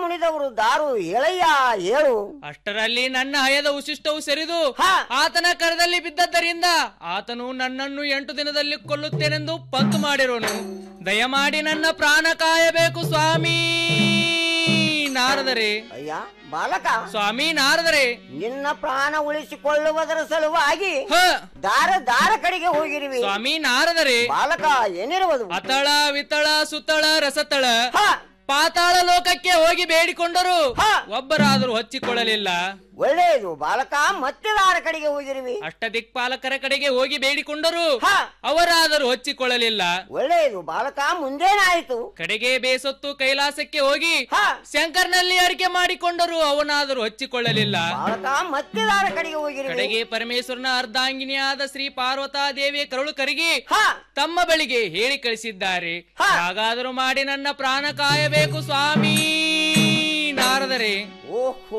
ಮುನಿದವರು ದಾರು ಎಳೆಯ ಹೇಳು ಅಷ್ಟರಲ್ಲಿ ನನ್ನ ಹಯದ ಉಶಿಷ್ಟವು ಸೆರಿದು ಆತನ ಕರದಲ್ಲಿ ಬಿದ್ದದ್ದರಿಂದ ಆತನು ನನ್ನನ್ನು ಎಂಟು ದಿನದಲ್ಲಿ ಕೊಲ್ಲುತ್ತೇನೆಂದು ಪತ್ತು ಮಾಡಿರೋನು ದಯಮಾಡಿ ನನ್ನ ಪ್ರಾಣ ಕಾಯಬೇಕು ಸ್ವಾಮಿ ನಾರದರೆ ಅಯ್ಯ ಬಾಲಕ ಸ್ವಾಮಿ ನಾರದರೆ ನಿನ್ನ ಪ್ರಾಣ ಉಳಿಸಿಕೊಳ್ಳುವುದರ ಸಲುವಾಗಿ ಹ ದಾರ ದಾರ ಕಡೆಗೆ ಹೋಗಿರುವಿ ಸ್ವಾಮಿ ನಾರದರೆ ಬಾಲಕ ಏನಿರುವುದು ಅತಳ ವಿತಳ ಸುತಳ ರಸತಳ ಹ ಪಾತಾಳ ಲೋಕಕ್ಕೆ ಹೋಗಿ ಬೇಡಿಕೊಂಡರು ಒಬ್ಬರಾದರೂ ಹಚ್ಚಿಕೊಳ್ಳಲಿಲ್ಲ ಒಳ್ಳೆಯದು ಬಾಲಕ ಮತ್ತೆ ದಾರ ಕಡೆಗೆ ಹೋಗಿರುವಿ ಅಷ್ಟದಿಕ್ಪಾಲಕರ ಕಡೆಗೆ ಹೋಗಿ ಬೇಡಿಕೊಂಡರು ಹ ಅವರಾದರೂ ಹಚ್ಚಿಕೊಳ್ಳಲಿಲ್ಲ ಒಳ್ಳೆಯದು ಬಾಲಕ ಮುಂದೇನಾಯಿತು ಕಡೆಗೆ ಬೇಸೊತ್ತು ಕೈಲಾಸಕ್ಕೆ ಹೋಗಿ ಹ ಶಂಕರ್ನಲ್ಲಿ ಅರಿಕೆ ಮಾಡಿಕೊಂಡರು ಅವನಾದರೂ ಹಚ್ಚಿಕೊಳ್ಳಲಿಲ್ಲ ಬಾಲಕ ಮತ್ತೆ ದಾರ ಕಡೆಗೆ ಹೋಗಿರುವಿ ಕಡೆಗೆ ಪರಮೇಶ್ವರನ ಅರ್ಧಾಂಗಿನಿಯಾದ ಶ್ರೀ ಪಾರ್ವತಾ ದೇವಿಯ ಕರುಳು ಕರಗಿ ಹ ತಮ್ಮ ಬಳಿಗೆ ಹೇಳಿ ಕಳಿಸಿದ್ದಾರೆ ಹ. ಹಾಗಾದರೂ ಮಾಡಿ ನನ್ನ ಪ್ರಾಣ ಕಾಯಬೇಕು ಸ್ವಾಮಿ ನಾರದರೆ ಓಹೋ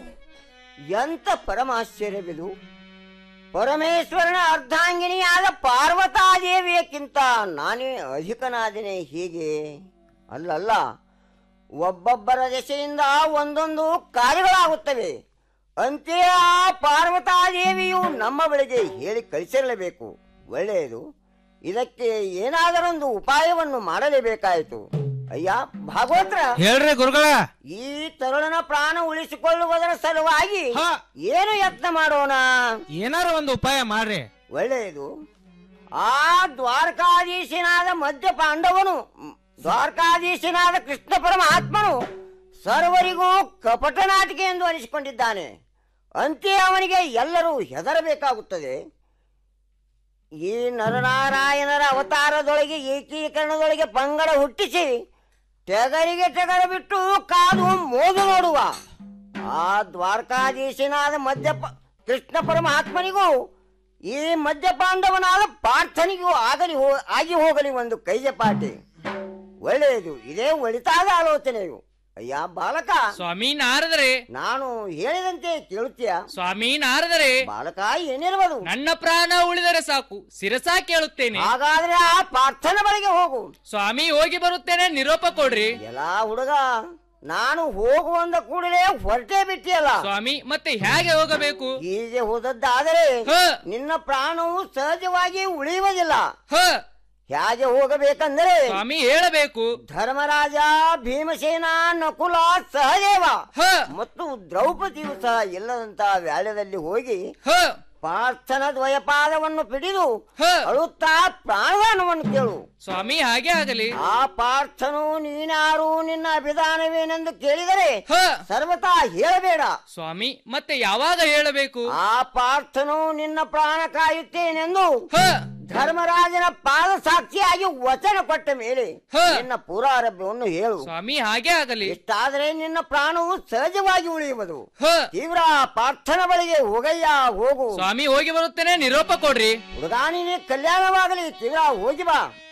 ಎಂತ ಪರಮಾಶ್ಚರ್ಯವಿದು ಪರಮೇಶ್ವರನ ಅರ್ಧಾಂಗಿನಿಯಾದ ಪಾರ್ವತಾದೇವಿಯಕ್ಕಿಂತ ನಾನೇ ಅಧಿಕನಾದನೆ ಹೀಗೆ ಅಲ್ಲಲ್ಲ ಒಬ್ಬೊಬ್ಬರ ದೆಸೆಯಿಂದ ಒಂದೊಂದು ಕಾರ್ಯಗಳಾಗುತ್ತವೆ ಅಂತೆಯೇ ಆ ಪಾರ್ವತಾದೇವಿಯು ನಮ್ಮ ಬಳಿಗೆ ಹೇಳಿ ಕಳಿಸಿರಲೇಬೇಕು ಒಳ್ಳೆಯದು ಇದಕ್ಕೆ ಏನಾದರೊಂದು ಉಪಾಯವನ್ನು ಮಾಡಲೇಬೇಕಾಯಿತು ಅಯ್ಯ ಭಾಗವತ್ರ ಹೇಳ್ರಿ ಗುರುಗಳ ಈ ತರುಣನ ಪ್ರಾಣ ಉಳಿಸಿಕೊಳ್ಳುವುದರ ಸಲುವಾಗಿ ಹಾ. ಏನು ಯತ್ನ ಮಾಡೋಣ ಏನಾರ ಒಂದು ಉಪಾಯ ಮಾಡ್ರಿ ಒಳ್ಳೆಯದು ಆ ದ್ವಾರಕಾಧೀಶನಾದ ಮಧ್ಯ ಪಾಂಡವನು ಮ್, ದ್ವಾರಕಾಧೀಶನಾದ ಕೃಷ್ಣ ಪರಮಾತ್ಮನು ಸರ್ವರಿಗೂ ಕಪಟ ನಾಟಿಕೆ ಎಂದು ಅನಿಸಿಕೊಂಡಿದ್ದಾನೆ ಅಂತೆ ಅವನಿಗೆ ಎಲ್ಲರೂ ಹೆದರಬೇಕಾಗುತ್ತದೆ ಈ ನರನಾರಾಯಣರ ಅವತಾರದೊಳಗೆ ಏಕೀಕರಣದೊಳಗೆ ಪಂಗಡ ಹುಟ್ಟಿಸಿ ಟಗರಿಗೆ ಟಗರ ಬಿಟ್ಟು ಕಾದು ಮೋದು ನೋಡುವ ಆ ದ್ವಾರಕಾಧೀಶನಾದ ಮದ್ಯಪ ಕೃಷ್ಣ ಪರಮಾತ್ಮನಿಗೂ ಈ ಮದ್ಯಪಾಂಡವನಾದ ಪಾರ್ಥನಿಗೂ ಆಗಲಿ ಹೋ ಆಗಿ ಹೋಗಲಿ ಒಂದು ಕೈಜಪಾಟಿ ಒಳ್ಳೆಯದು ಇದೇ ಒಳಿತಾದ ಆಲೋಚನೆಯು ಅಯ್ಯ ಬಾಲಕ ಸ್ವಾಮಿ ನಾರದರೆ ನಾನು ಹೇಳಿದಂತೆ ಕೇಳುತ್ತೀಯ ಸ್ವಾಮಿ ನಾರದರೆ ಬಾಲಕ ಏನಿರುವುದು ನನ್ನ ಪ್ರಾಣ ಉಳಿದರೆ ಸಾಕು ಶಿರಸ ಕೇಳುತ್ತೇನೆ ಹಾಗಾದ್ರೆ ಆ ಪಾರ್ಥನ ಬಳಿಗೆ ಹೋಗು ಸ್ವಾಮಿ ಹೋಗಿ ಬರುತ್ತೇನೆ ನಿರೋಪ ಕೊಡ್ರಿ ಎಲ್ಲ ಹುಡುಗ ನಾನು ಹೋಗುವಂದ ಕೂಡಲೇ ಹೊರಟೇ ಬಿಟ್ಟಿಯಲ್ಲ ಸ್ವಾಮಿ ಮತ್ತೆ ಹೇಗೆ ಹೋಗಬೇಕು ಹೀಗೆ ಹೋದದ್ದಾದರೆ ಹ ನಿನ್ನ ಪ್ರಾಣವು ಸಹಜವಾಗಿ ಉಳಿಯುವುದಿಲ್ಲ ಹ ಹೇಗೆ ಹೋಗಬೇಕಂದರೆ ಸ್ವಾಮಿ ಹೇಳಬೇಕು ಧರ್ಮರಾಜ ಭೀಮಸೇನ ನಕುಲ ಸಹದೇವ ಹ ಮತ್ತು ದ್ರೌಪದಿಯು ಸಹ ಇಲ್ಲದಂತ ವ್ಯಾಳ್ಯದಲ್ಲಿ ಹೋಗಿ ಹ ಪಾರ್ಥನ ದ್ವಯಪಾದವನ್ನು ಪಿಡಿದು ಹ ಅಳುತ್ತಾ ಪ್ರಾಣದಾನವನ್ನು ಕೇಳು ಸ್ವಾಮಿ ಹಾಗೆ ಆಗಲಿ ಆ ಪಾರ್ಥನು ನೀನಾರು ನಿನ್ನ ಅಭಿಧಾನವೇನೆಂದು ಕೇಳಿದರೆ ಹ ಸರ್ವತಾ ಹೇಳಬೇಡ ಸ್ವಾಮಿ ಮತ್ತೆ ಯಾವಾಗ ಹೇಳಬೇಕು ಆ ಪಾರ್ಥನು ನಿನ್ನ ಪ್ರಾಣ ಕಾಯುತ್ತೇನೆಂದು ಹ ಧರ್ಮರಾಜನ ಪಾದ ಸಾಕ್ಷಿಯಾಗಿ ವಚನ ಕೊಟ್ಟ ಮೇಲೆ ಹ. ನಿನ್ನ ಪೂರಾರಭ್ಯವನ್ನು ಹೇಳು ಸ್ವಾಮಿ ಹಾಗೆ ಆಗಲಿ ಇಷ್ಟಾದರೆ ನಿನ್ನ ಪ್ರಾಣವು ಸಹಜವಾಗಿ ಉಳಿಯುವುದು ಹ ತೀವ್ರ ಪಾರ್ಥನ ಬಳಿಗೆ ಹೋಗಯ್ಯ ಹೋಗು ಸ್ವಾಮಿ ಹೋಗಿ ಬರುತ್ತೇನೆ ನಿರೋಪ ಕೊಡ್ರಿ ಹುಡುಗಾನಿನೇ ಕಲ್ಯಾಣವಾಗಲಿ ತೀವ್ರ ಹೋಗಿ ಬಾ